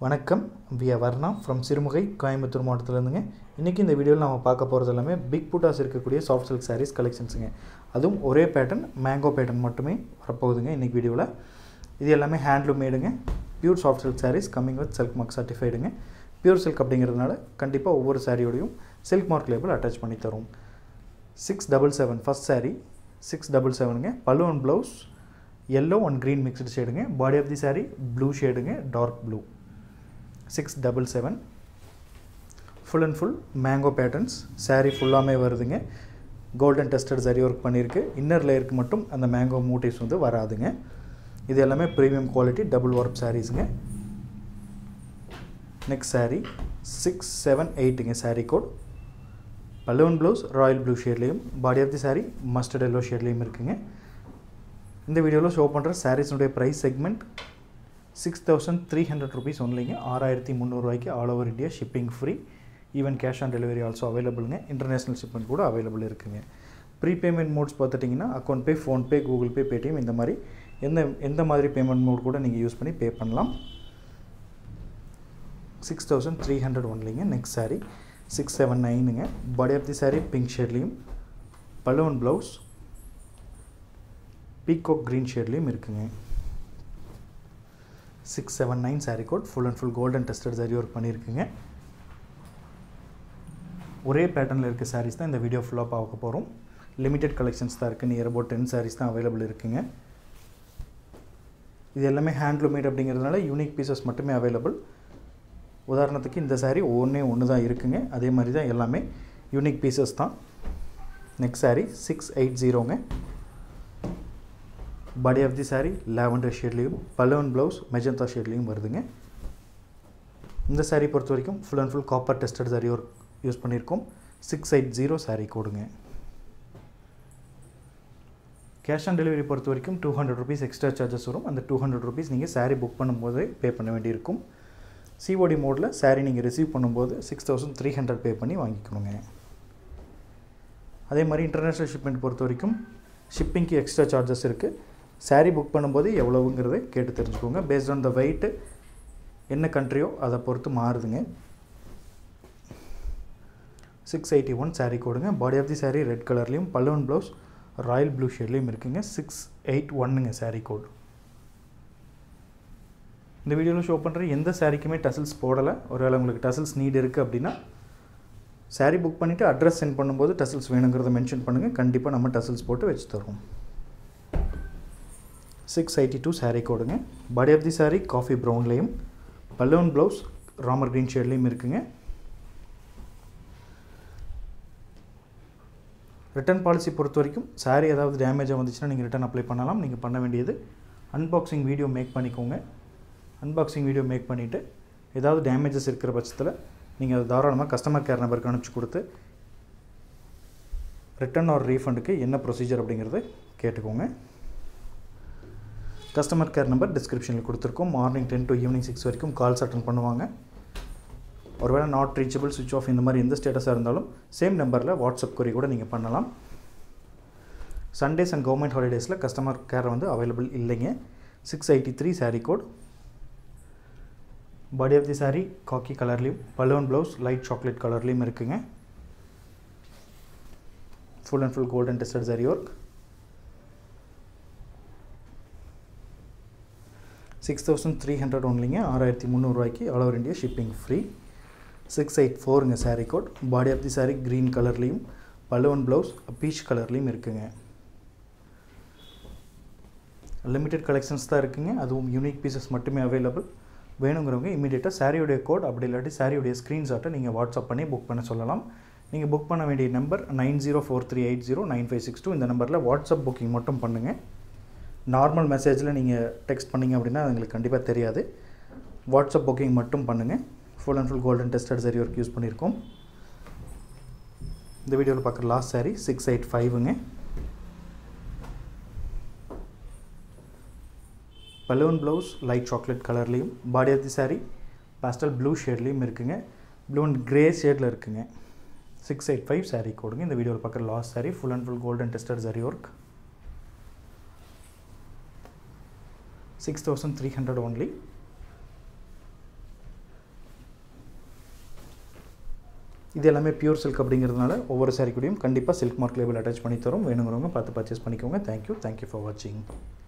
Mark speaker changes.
Speaker 1: வணக்கம் வியா வர்ணா ஃப்ரம் சிறுமுகை கோயம்புத்தூர் மாவட்டத்திலேருந்துங்க இன்றைக்கி இந்த வீடியோவில் நம்ம பார்க்க போகிறது எல்லாமே பிக் புட்டாஸ் இருக்கக்கூடிய சாஃப்ட் சில்க் சாரீஸ் கலெக்ஷன்ஸுங்க அதுவும் ஒரே பேட்டர்ன் மேங்கோ பேட்டர்ன் மட்டுமே வரப்போகுதுங்க இன்றைக்கி வீடியோவில் இது எல்லாமே ஹேண்ட்லூம் மேடுங்க pure soft silk sarees coming with silk mark சர்டிஃபைடுங்க பியூர் சில்க் அப்படிங்கிறதுனால கண்டிப்பாக ஒவ்வொரு சாரியோடையும் சில்க் மார்க் லேபிள் அட்டாச் பண்ணி தரும் six double seven first saree six double செவனுங்க pallu and blouse yellow and green mixed ஷேடுங்க body of the saree blue ஷேடுங்க dark blue six double seven full and full mango patterns saree ஃபுல்லாமே வருதுங்க golden tested zari work inner இன்னர் லேயருக்கு மட்டும் அந்த mango motifs வந்து வராதுங்க இது எல்லாமே ப்ரீமியம் குவாலிட்டி டபுள் ஒர்க் சாரீஸுங்க நெக்ஸ்ட் சாரீ சிக்ஸ் செவன் எயிட்டுங்க saree code balloon blouse royal blue ஷேட்லேயும் body of the saree mustard yellow ஷேட்லேயும் இருக்குங்க இந்த வீடியோவில் ஷோ பண்ணுற சாரீஸுடைய price segment six thousand three hundred rupees ஒன்லிங்க ஆறாயிரத்தி முந்நூறுரூவாய்க்கு all over India shipping free even cash on delivery also அவைலபிளுங்க இன்டர்நேஷ்னல் ஷிப்மெண்ட் கூட அவைலபிள் இருக்குங்க ப்ரீபேமெண்ட் மோட்ஸ் பார்த்துட்டிங்கன்னா account pay PhonePe Google Pay Paytm இந்த மாதிரி எந்த எந்த மாதிரி பேமெண்ட் மோட் கூட நீங்கள் யூஸ் பண்ணி பே பண்ணலாம் சிக்ஸ் தௌசண்ட் த்ரீ ஹண்ட்ரட் ஒன்லிங்க நெக்ஸ்ட் சாரீ சிக்ஸ் செவன் நைனுங்க body of the saree pink ஷேட்லேயும் பலூன் ப்ளவுஸ் பீகாக் க்ரீன் ஷேட்லேயும் இருக்குங்க six seven nine saree code full and full golden tested zari work பண்ணியிருக்குங்க ஒரே பேட்டர்னில் இருக்க சாரீஸ் தான் இந்த வீடியோ ஃபுல்லாக பார்க்க போகிறோம் லிமிடெட் கலெக்ஷன்ஸ் தான் இருக்குது நியர் அபவுட் டென் சாரீஸ் தான் அவைலபிள் இருக்குங்க இது எல்லாமே ஹேண்ட்லூமேட் அப்படிங்கிறதுனால யூனிக் பீசஸ் மட்டுமே அவைலபிள் உதாரணத்துக்கு இந்த சாரீ ஒன்றே ஒன்று தான் இருக்குங்க அதே மாதிரி தான் எல்லாமே யூனிக் பீசஸ் தான் நெக்ஸ்ட் சாரீ சிக்ஸ் எயிட் ஜீரோங்க body of the saree lavender ஷேட்லேயும் பலூன் ப்ளவுஸ் மெஜந்தா ஷேட்லேயும் வருதுங்க இந்த சாரீ பொறுத்த வரைக்கும் full and full copper tested zari work use பண்ணியிருக்கோம் சிக்ஸ் எயிட் ஜீரோ சாரீ கோடுங்க கேஷ் ஆன் டெலிவரி பொறுத்த வரைக்கும் two hundred rupees extra charges வரும் அந்த டூ ஹண்ட்ரட் ருபீஸ் நீங்கள் சாரீ புக் பண்ணும்போதே பே பண்ண வேண்டியிருக்கும் சிஓடி மோடில் சாரீ நீங்கள் ரிசீவ் பண்ணும்போது six thousand three hundred pay பண்ணி வாங்கிக்கணுங்க அதே மாதிரி இன்டர்நேஷ்னல் ஷிப்மெண்ட் பொறுத்த வரைக்கும் ஷிப்பிங்க்கு எக்ஸ்ட்ரா சார்ஜஸ் இருக்குது சாரீ புக் பண்ணும்போது எவ்வளவுங்கிறத கேட்டு தெரிஞ்சுக்கோங்க பேஸ்ட் ஆன் த வெயிட்டு என்ன கண்ட்ரியோ அதை பொறுத்து மாறுதுங்க சிக்ஸ் எயிட்டி ஒன் சாரீ கோடுங்க body of the saree red கலர்லேயும் பல்லூன் ப்ளவுஸ் ராயல் ப்ளூ ஷேட்லேயும் இருக்குங்க சிக்ஸ் எயிட் ஒன்னுங்க சாரீ கோட் இந்த வீடியோவில் ஷோ பண்ணுற எந்த சாரீக்குமே டசில்ஸ் போடலை ஒருவேளை உங்களுக்கு டசில்ஸ் நீட் இருக்குது அப்படின்னா சாரீ புக் பண்ணிவிட்டு அட்ரஸ் சென்ட் பண்ணும்போது டசில்ஸ் வேணுங்கிறத மென்ஷன் பண்ணுங்கள் கண்டிப்பாக நம்ம டசில்ஸ் போட்டு வச்சு தருவோம் சிக்ஸ் எயிட்டி டூ சாரீ கோடுங்க body of the saree coffee ப்ரௌன்லேயும் பலூன் ப்ளவுஸ் ராமர் க்ரீன் ஷேட்லேயும் இருக்குங்க ரிட்டர்ன் பாலிசி பொறுத்த வரைக்கும் சாரீ ஏதாவது டேமேஜாக வந்துச்சுன்னா நீங்கள் ரிட்டர்ன் அப்ளை பண்ணலாம் நீங்கள் பண்ண வேண்டியது அன்பாக்சிங் வீடியோ மேக் பண்ணிக்கோங்க அன்பாக்சிங் வீடியோ மேக் பண்ணிவிட்டு ஏதாவது டேமேஜஸ் இருக்கிற பட்சத்தில் நீங்கள் அதை தாராளமாக கஸ்டமர் கேர் நம்பருக்கு அனுப்பிச்சி கொடுத்து ரிட்டர்ன் ஆர் ரீஃபண்டுக்கு என்ன ப்ரொசீஜர் அப்படிங்கிறத கேட்டுக்கோங்க கஸ்டமர் கேர் நம்பர் டிஸ்கிரிப்ஷனில் கொடுத்துருக்கோம் morning ten to evening six வரைக்கும் கால்ஸ் அட்டன் பண்ணுவாங்க ஒருவேளை நாட் ரீச்சபிள் சுவிச் ஆஃப் இந்த மாதிரி எந்த ஸ்டேட்டஸாக இருந்தாலும் சேம் நம்பரில் வாட்ஸ்அப் கொரி கூட நீங்கள் பண்ணலாம் சண்டேஸ் அண்ட் கவர்மெண்ட் ஹாலிடேஸில் கஸ்டமர் கேர் வந்து அவைலபிள் இல்லைங்க six eighty three saree code body of the saree khaki கலர்லேயும் பலூன் ப்ளவுஸ் லைட் சாக்லேட் கலர்லேயும் இருக்குங்க full and full golden tested zari work six thousand three hundred ஒன்லிங்க ஆறாயிரத்தி முந்நூறுரூவாய்க்கு all over India shipping free six eight ஃபோருங்க saree code body of the saree green கலர்லேயும் balloon blouse peach கலர்லேயும் இருக்குங்க limited collections தான் இருக்குங்க அதுவும் யூனிக் பீசஸ் மட்டுமே அவைலபிள் வேணுங்கிறவங்க இமீடியட்டாக சாரியுடைய கோட் அப்படி இல்லாட்டி சாரியுடைய ஸ்க்ரீன்ஷாட்டை நீங்கள் வாட்ஸ்அப் பண்ணி புக் பண்ண சொல்லலாம் நீங்கள் புக் பண்ண வேண்டிய number nine zero four three eight zero nine five six two இந்த நம்பரில் வாட்ஸ்அப் புக்கிங் மட்டும் பண்ணுங்கள் நார்மல் மெசேஜில் நீங்கள் டெக்ஸ்ட் பண்ணிங்க அப்படின்னா அது எங்களுக்கு கண்டிப்பாக தெரியாது வாட்ஸ்அப் புக்கிங் மட்டும் பண்ணுங்கள் full and full golden tested zari work use பண்ணியிருக்கோம் இந்த வீடியோவில் பார்க்குற லாஸ்ட் சாரீ சிக்ஸ் எயிட் ஃபைவுங்க பலூன் ப்ளவுஸ் லைட் சாக்லேட் கலர்லேயும் body of the saree pastel blue ஷேட்லேயும் இருக்குங்க ப்ளூ அண்ட் க்ரே ஷேடில் இருக்குங்க சிக்ஸ் எயிட் ஃபைவ் சாரீ கோடுங்க இந்த வீடியோவில் பார்க்குற last saree full and full golden tested zari work six thousand three hundred only இது எல்லாமே பியூர் சில்க் அப்படிங்கிறதுனால ஒவ்வொரு சாரீ கூடயும் கண்டிப்பாக சில்க் மார்க் லேபிள் அட்டாச் பண்ணி தரோம் வேணுங்கிறவங்க பார்த்து பர்ச்சேஸ் பண்ணிக்கோங்க தேங்க்யூ தேங்க்யூ ஃபார் வாட்சிங்